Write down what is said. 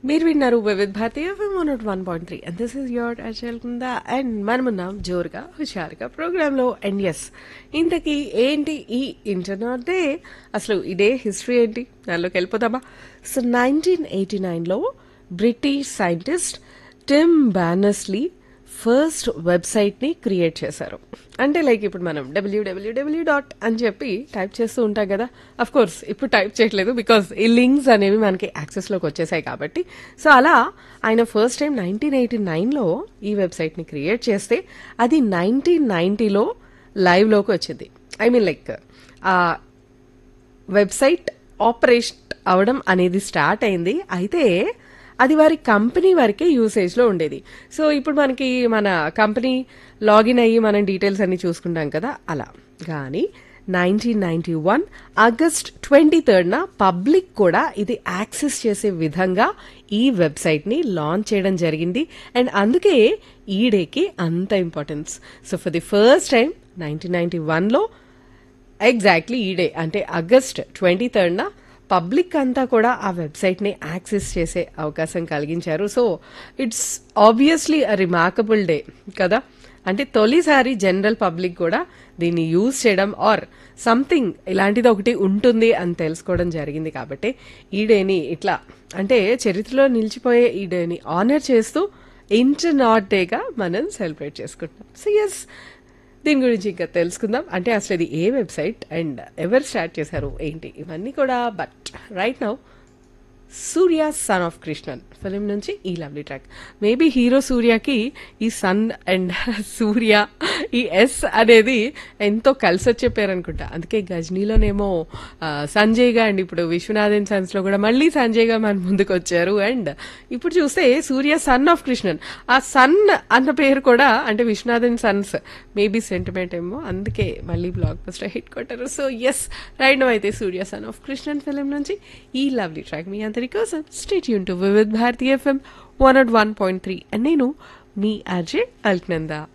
మీరు విన్నారు Vividh Bharati FM one naught one point three and this is your Achal Kunda and మనమున్నాం జోరుగా హుషారుగా ప్రోగ్రాంలో అండ్ ఎస్ ఇంతకీ ఏంటి ఈ ఇంటర్నెట్ డే అసలు ఇదే హిస్టరీ ఏంటి దానిలోకి వెళ్ళిపోదామా సో నైన్టీన్ ఎయిటీ నైన్లో British scientist Tim Berners-Lee first వెబ్సైట్ని క్రియేట్ చేశారు అంటే లైక్ ఇప్పుడు మనం డబ్ల్యూడబ్ల్యూడబ్ల్యూ డాట్ అని చెప్పి టైప్ చేస్తూ ఉంటాం కదా అఫ్ కోర్స్ ఇప్పుడు టైప్ చేయట్లేదు బికాస్ ఈ లింక్స్ అనేవి మనకి యాక్సెస్లోకి వచ్చేసాయి కాబట్టి సో అలా ఆయన ఫస్ట్ టైం నైన్టీన్ ఎయిటీ నైన్లో ఈ వెబ్సైట్ని క్రియేట్ చేస్తే అది నైన్టీన్ నైన్టీలో లైవ్లోకి వచ్చింది ఐ మీన్ లైక్ ఆ వెబ్సైట్ ఆపరేషన్ అవడం అనేది స్టార్ట్ అయింది అయితే అది వారి కంపెనీ వరకే యూసేజ్లో ఉండేది సో ఇప్పుడు మనకి మన కంపెనీ లాగిన్ అయ్యి మనం డీటెయిల్స్ అన్ని చూసుకుంటాం కదా అలా కానీ nineteen ninety one August twenty థర్డ్న పబ్లిక్ కూడా ఇది యాక్సెస్ చేసే విధంగా ఈ వెబ్సైట్ని లాంచ్ చేయడం జరిగింది అండ్ అందుకే ఈ డేకి అంత importance so for the first time nineteen ninety వన్లో ఎగ్జాక్ట్లీ ఈ డే అంటే ఆగస్ట్ ట్వంటీ థర్డ్న పబ్లిక్ అంతా కూడా ఆ వెబ్సైట్ని యాక్సెస్ చేసే అవకాశం కలిగించారు so it's obviously a remarkable day కదా అంటే తొలిసారి జనరల్ పబ్లిక్ కూడా దీన్ని యూజ్ చేయడం ఆర్ సంథింగ్ ఇలాంటిది ఒకటి ఉంటుంది అని తెలుసుకోవడం జరిగింది కాబట్టి ఈ డేని ఇట్లా అంటే చరిత్రలో నిలిచిపోయే ఈ డేని ఆనర్ చేస్తూ ఇంటర్నాట్ డేగా మనం సెలబ్రేట్ చేసుకుంటాం సో ఎస్ దీని గురించి ఇంకా తెలుసుకుందాం అంటే అసలు ఇది ఏ వెబ్సైట్ అండ్ ఎవరు స్టార్ట్ చేశారు ఏంటి ఇవన్నీ కూడా but right now Surya son of Krishnan film నుంచి ఈ లవ్లీ ట్రాక్ మేబీ హీరో సూర్యకి ఈ సన్ అండ్ సూర్య ఈ ఎస్ అనేది ఎంతో కలిసి వచ్చే పేరు అనుకుంటా అందుకే గజనీలోనేమో ఆ, సంజయ్గా అండ్ ఇప్పుడు విశ్వనాథన్ సన్స్ లో కూడా మళ్ళీ సంజయ్గా మన ముందుకు వచ్చారు అండ్ ఇప్పుడు చూస్తే సూర్య సన్ ఆఫ్ కృష్ణన్ ఆ సన్ అన్న పేరు కూడా అంటే విశ్వనాథన్ సన్స్ మేబీ సెంటిమెంట్ ఏమో అందుకే మళ్ళీ బ్లాక్ బస్టర్ హిట్ కొట్టారు సో ఎస్ రైట్ అయితే Surya son of Krishnan film నుంచి ఈ లవ్లీ ట్రాక్ మీ అందరి కోసం స్టేట్ యూన్ to Vividh Bharati FM one naught one point three and నేను మీ అజయ్ అల్క్నందా